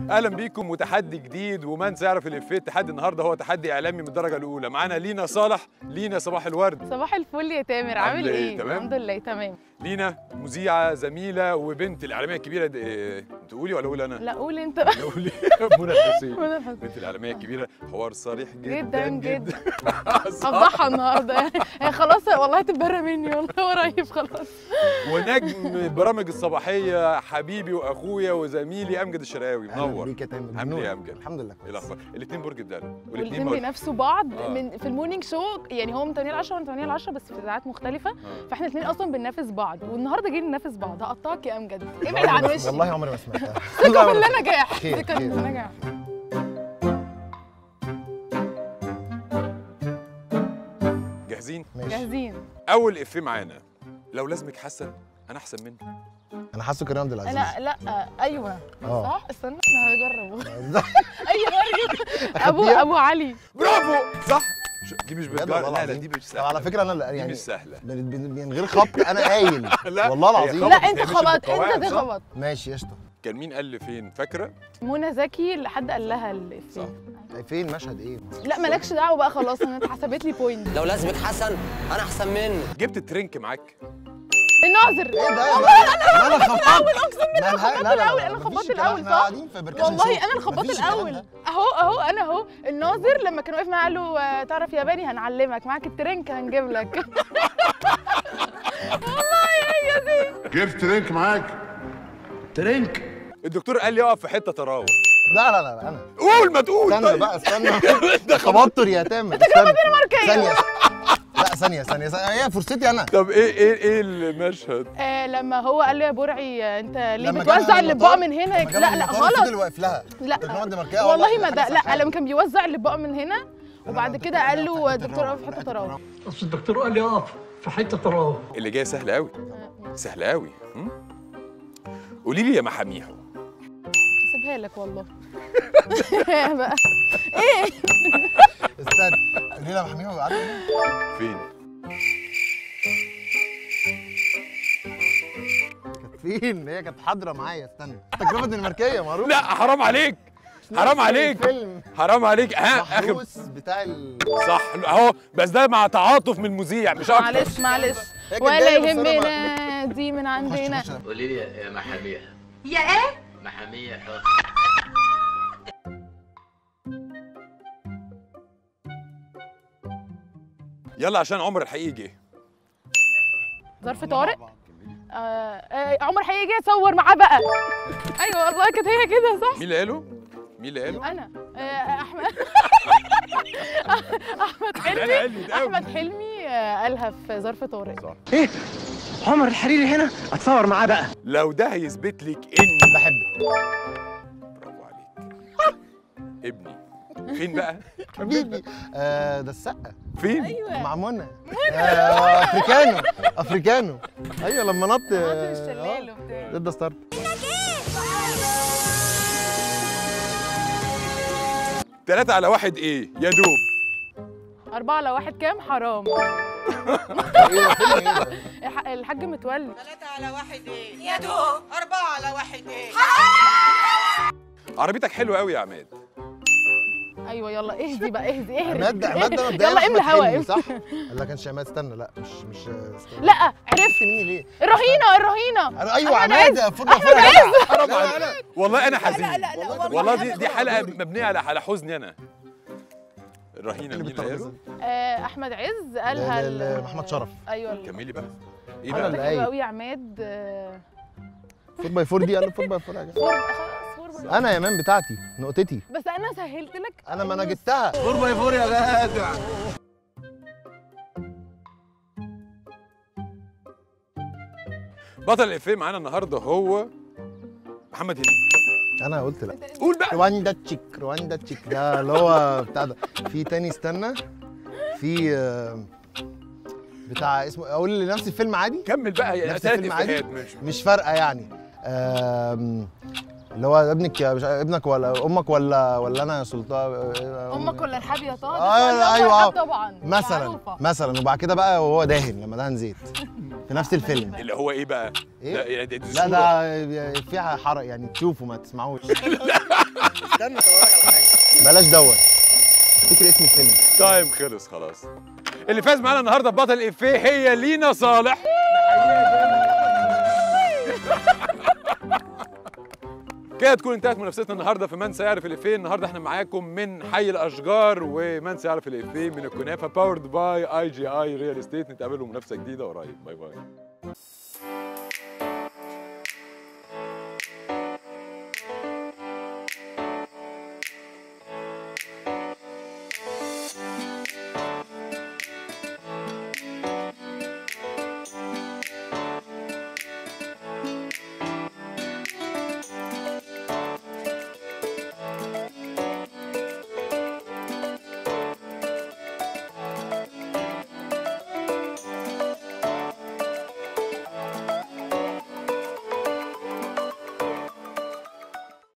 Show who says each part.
Speaker 1: اهلا بيكم وتحدي جديد ومن سيعرف الافيه التحدي النهارده هو تحدي اعلامي من الدرجه الاولى معانا لينا صالح لينا صباح الورد
Speaker 2: صباح الفل يا تامر عامل
Speaker 1: عاملة إيه؟
Speaker 2: ايه؟
Speaker 1: تمام؟
Speaker 2: الحمد لله تمام
Speaker 1: لينا مذيعه زميله وبنت الاعلاميه الكبيره دي إيه، تقولي ولا اقول انا
Speaker 2: لا قول انت
Speaker 1: قولي منى الحسين
Speaker 2: منى الحسين.
Speaker 1: بنت الاعلاميه الكبيره حوار صريح جدا
Speaker 2: جداً جداً.
Speaker 1: صح.
Speaker 2: افضحها النهارده هي خلاص والله هتتبرى مني والله قريب خلاص
Speaker 1: ونجم البرامج الصباحيه حبيبي واخويا وزميلي امجد الشرقاوي
Speaker 3: اهلا
Speaker 1: منور
Speaker 3: بيك يا تامر
Speaker 1: عامل ايه يا
Speaker 3: بنور.
Speaker 1: امجد
Speaker 3: الحمد لله
Speaker 1: ايه
Speaker 3: كويس
Speaker 1: الاخبار الاثنين برج الدلو
Speaker 2: والاثنين
Speaker 1: مر-
Speaker 2: بينافسوا بعض
Speaker 1: آه.
Speaker 2: من في المورنينج شو يعني هو من 8 ل 10 وانا 8 ل 10 بس في ساعات مختلفه
Speaker 1: آه.
Speaker 2: فاحنا الاثنين اصلا بننافس بعض والنهارده جايين ننافس بعض هقطعك يا امجد ابعد عن وشي
Speaker 3: والله عمري ما سمعتها
Speaker 2: ثقه في النجاح
Speaker 3: خير،
Speaker 2: ثقه في
Speaker 3: خير.
Speaker 2: النجاح
Speaker 1: جاهزين
Speaker 3: ماشي
Speaker 2: جاهزين
Speaker 1: اول افيه معانا لو لازمك حسن انا احسن منه
Speaker 3: انا حاسه كريم عبد العزيز
Speaker 2: انا لا ايوه
Speaker 3: اه
Speaker 2: صح استنى انا هجرب اي مريم ابو
Speaker 3: أخبيها؟
Speaker 2: ابو علي
Speaker 1: برافو صح شو- دي مش
Speaker 3: بجد
Speaker 1: بتجار
Speaker 3: والله
Speaker 1: لا لا
Speaker 3: العظيم.
Speaker 1: دي مش
Speaker 3: طب
Speaker 1: سهله
Speaker 3: على فكره انا لا-
Speaker 1: دي
Speaker 3: يعني
Speaker 1: مش سهله
Speaker 3: من من- من غير خبط انا قايل
Speaker 1: لا،
Speaker 3: والله
Speaker 1: هي
Speaker 3: العظيم
Speaker 2: لا
Speaker 1: خبط،
Speaker 2: انت
Speaker 1: هي مش
Speaker 2: خبط
Speaker 1: بالقواعد،
Speaker 2: انت
Speaker 1: صح؟
Speaker 2: تخبط
Speaker 3: ماشي قشطه
Speaker 1: كان مين قال لي فين فاكره
Speaker 2: منى زكي اللي حد قال لها
Speaker 1: صح.
Speaker 2: الافيه
Speaker 3: فين مشهد ايه
Speaker 2: لا مالكش دعوه بقى خلاص انا اتحسبت لي بوينت
Speaker 4: لو لازمك حسن انا احسن منه
Speaker 1: جبت الترنك معاك
Speaker 2: الناظر
Speaker 3: ايه ده والله انا خبطت
Speaker 2: اقسم بالله
Speaker 3: مالها-
Speaker 2: خبطت
Speaker 3: لا، لا، لا،
Speaker 2: الاول انا
Speaker 3: مفيش
Speaker 2: خبطت
Speaker 3: الكلام،
Speaker 2: الاول
Speaker 3: احنا
Speaker 2: صح
Speaker 3: قاعدين في بركان
Speaker 2: والله
Speaker 3: شمسية.
Speaker 2: انا اللي خبطت
Speaker 3: مفيش الكلام
Speaker 2: الاول
Speaker 3: ده.
Speaker 2: اهو اهو انا اهو الناظر لما كان واقف معاه قال له آه، تعرف ياباني هنعلمك معاك الترنك هنجيب لك
Speaker 5: جبت ترينك معاك
Speaker 4: ترنك
Speaker 1: الدكتور قال لي اقف في حته تراوح
Speaker 3: لا لا لا لا، انا
Speaker 1: قول ما تقول
Speaker 3: استنى
Speaker 1: طيب.
Speaker 3: بقى استنى توتر يا تامر استنى ثانيه لا ثانيه ثانيه ثانية. هي فرصتي انا
Speaker 1: طب ايه ايه ايه المشهد
Speaker 2: آه لما هو قال له يا برعي آه، انت ليه
Speaker 3: لما جاب
Speaker 2: بتوزع
Speaker 3: من
Speaker 2: الاطباق
Speaker 3: المطار-
Speaker 2: من هنا
Speaker 3: لما جاب
Speaker 2: لا
Speaker 3: من
Speaker 2: لا
Speaker 3: المطار فضل
Speaker 2: غلط
Speaker 3: واقف لها
Speaker 2: لا
Speaker 3: ترجمة الدنماركية،
Speaker 2: والله
Speaker 3: لا،
Speaker 2: ما
Speaker 3: دي
Speaker 2: ده
Speaker 3: حاجة
Speaker 2: لا
Speaker 3: سرحانة.
Speaker 2: لما كان بيوزع الاطباق من هنا وبعد كده قال له الدكتور اقف في حته تراوح
Speaker 6: اصل الدكتور قال لي اقف في حته تراوح
Speaker 1: اللي جايه سهله قوي سهله قوي قولي لي يا محاميحو
Speaker 2: سيبها لك والله بقى
Speaker 3: استنى ليلى محميها وقعدت
Speaker 1: فين
Speaker 3: كانت فين هي كانت حاضره معايا استنى التجربه الدنماركيه معروف
Speaker 1: لا حرام عليك حرام عليك
Speaker 3: فيلم
Speaker 1: حرام عليك ها اخر
Speaker 3: محروس بتاع ال
Speaker 1: صح اهو بس ده مع تعاطف من المذيع مش اكتر
Speaker 2: معلش معلش
Speaker 3: هي كانت
Speaker 2: ولا
Speaker 3: جاية بس أنا
Speaker 2: يهمنا دي من عندنا
Speaker 3: خش خش
Speaker 7: قولي لي يا محامية
Speaker 8: يا ايه
Speaker 7: محامية حط
Speaker 1: يلا عشان عمر الحقيقي جه
Speaker 2: ظرف طارق آه آه عمر هيجي يصور معاه بقى ايوه والله كانت هي كده صح
Speaker 1: مين اللي قاله؟ مين اللي قاله؟
Speaker 2: انا آه احمد احمد
Speaker 1: أنا
Speaker 2: حلمي
Speaker 1: قلت أوي.
Speaker 2: احمد حلمي آه قالها في ظرف طارق
Speaker 1: صح
Speaker 4: عمر الحريري هنا اتصور معاه بقى
Speaker 1: لو ده هيثبت لك اني
Speaker 3: بحبك
Speaker 1: برافو عليك ابني فين بقى؟
Speaker 3: حبيبي آه ده السقه
Speaker 1: فين؟
Speaker 2: ايوه
Speaker 3: مع منى آه افريكانو افريكانو ايوه لما نط
Speaker 2: ناطر
Speaker 3: آه،
Speaker 2: الشلال وبتاع
Speaker 3: ضد ستارت
Speaker 1: ثلاثة على واحد ايه؟ يا دوب
Speaker 2: أربعة على واحد كام حرام
Speaker 3: ايه ده فيلم ايه ده
Speaker 2: الح- الحاج متولي
Speaker 8: ثلاثة على واحد ايه يا دوب أربعة على واحد ايه
Speaker 1: عربيتك حلوة قوي يا عماد
Speaker 2: ايوه يلا اهدي بقى اهدي اهدي
Speaker 3: عماد ده عماد ده مبدئيا
Speaker 2: يلا املى
Speaker 3: أحمد
Speaker 2: هوا
Speaker 3: حلمي،
Speaker 2: املى.
Speaker 3: صح؟ لا كانش عماد استنى لا مش مش استنى.
Speaker 2: لا عرفت
Speaker 3: مين ليه؟
Speaker 2: الرهينه الرهينه
Speaker 3: أنا- ايوه
Speaker 2: أحمد
Speaker 3: عماد
Speaker 2: عز.
Speaker 3: فضل فضل
Speaker 1: حرام عليك والله انا حزين
Speaker 8: لا لا لا
Speaker 1: والله دي دي حلقة مبنية على على حزني انا الرهينة
Speaker 3: اللي
Speaker 1: مين اللي قاله؟
Speaker 3: بتاخد
Speaker 2: آه احمد عز قالها
Speaker 3: ل- ل-
Speaker 2: ال-
Speaker 3: محمد شرف.
Speaker 2: ايوه ال-
Speaker 1: كملي بقى ايه
Speaker 3: أنا
Speaker 1: بقى؟
Speaker 3: اللي
Speaker 2: حلو
Speaker 3: قايل.
Speaker 2: قوي يا عماد آه،
Speaker 3: 4 باي 4 دي انا 4 باي 4 يا جماعه
Speaker 2: فور خلاص فور
Speaker 3: انا يا مان بتاعتي نقطتي
Speaker 2: بس انا سهلت لك
Speaker 3: انا ما انا
Speaker 2: النص.
Speaker 3: جبتها 4 باي 4 يا جدع
Speaker 1: بطل الافيه معانا النهارده هو محمد هنيدي
Speaker 3: انا قلت لا
Speaker 1: قول بقى
Speaker 3: رواندا تشيك رواندا تشيك ده اللي هو بتاع ده في تاني استنى في آه، بتاع اسمه اقول لنفس الفيلم عادي
Speaker 1: كمل بقى يا
Speaker 3: نفس
Speaker 1: ثلاث
Speaker 3: الفيلم عادي
Speaker 1: افيهات ماشي
Speaker 3: مش فارقه يعني آم، اللي هو ابنك مش عارف- ابنك ولا امك ولا ولا انا يا سلطان
Speaker 2: امك ولا الحبي يا طه
Speaker 3: آه،
Speaker 2: ده سؤال
Speaker 3: أيوة،
Speaker 2: الحب
Speaker 3: آه.
Speaker 2: طبعا
Speaker 3: مثلا
Speaker 2: معروفة.
Speaker 3: مثلا وبعد كده بقى وهو داهن لما دهن زيت في نفس الفيلم
Speaker 1: اللي هو ايه بقى؟
Speaker 3: إيه؟
Speaker 1: ده- يعني دي
Speaker 3: لا
Speaker 1: صورة.
Speaker 3: ده فيها حرق يعني تشوفوا ما تسمعوش
Speaker 4: استنى طورك على حاجه
Speaker 3: بلاش دوت افتكر اسم الفيلم
Speaker 1: تايم خلص خلاص اللي فاز معانا النهارده ببطل الافيه هي لينا صالح كده تكون انتهت منافستنا النهارده في من سيعرف الافيه النهارده احنا معاكم من حي الاشجار ومن سيعرف الافيه من الكنافه باورد باي اي جي اي ريال استيت نتقابلوا منافسه جديده قريب باي باي